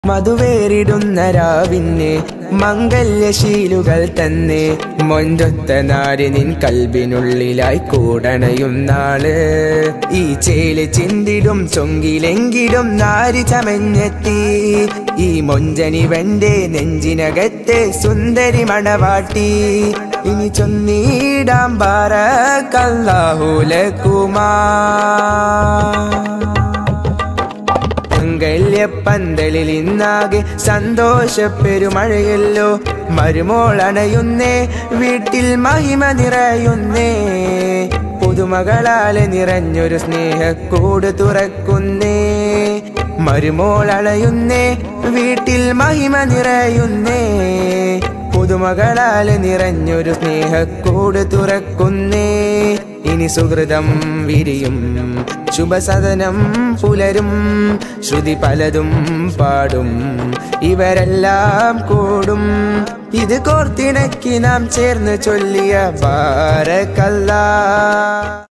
മധുവേറിടുന്ന രാവിന് മംഗല്യശീലുകൾ തന്നെ മൊഞ്ചൊത്ത നാരി നിൻ കൽബിനുള്ളിലായി കൂടണയും നാള് ഈ ചേല് ചിന്തിടും ചൊങ്കിലെങ്കിലും നാരി ചമഞ്ഞെത്തി ഈ മൊഞ്ചനിവന്റെ നെഞ്ചിനകത്തെ സുന്ദരി മണവാട്ടി ഇനി ചൊന്നീടാം ബാറക്കല്ലാഹുലകുമാ മംഗല്യപ്പന്തലിൽ ഇന്നാകെ സന്തോഷ പെരുമഴയല്ലോ മരുമോൾ അണയുന്നേ വീട്ടിൽ മഹിമ നിറയുന്നേ പുതുമകളാലെ നിറഞ്ഞൊരു സ്നേഹക്കൂട് തുറക്കുന്നേ മരുമോൾ അണയുന്നേ വീട്ടിൽ മഹിമ നിറയുന്നേ പുതുമകളാലെ നിറഞ്ഞൊരു സ്നേഹക്കൂട് തുറക്കുന്നേ ഇനി സുഹൃതം വിരിയും ശുഭസദനം പുലരും ശ്രുതി പലതും പാടും ഇവരെല്ലാം കൂടും ഇത് കോർത്തിണക്കി നാം ചേർന്ന് ചൊല്ലിയ ബാരക്കല്ലാ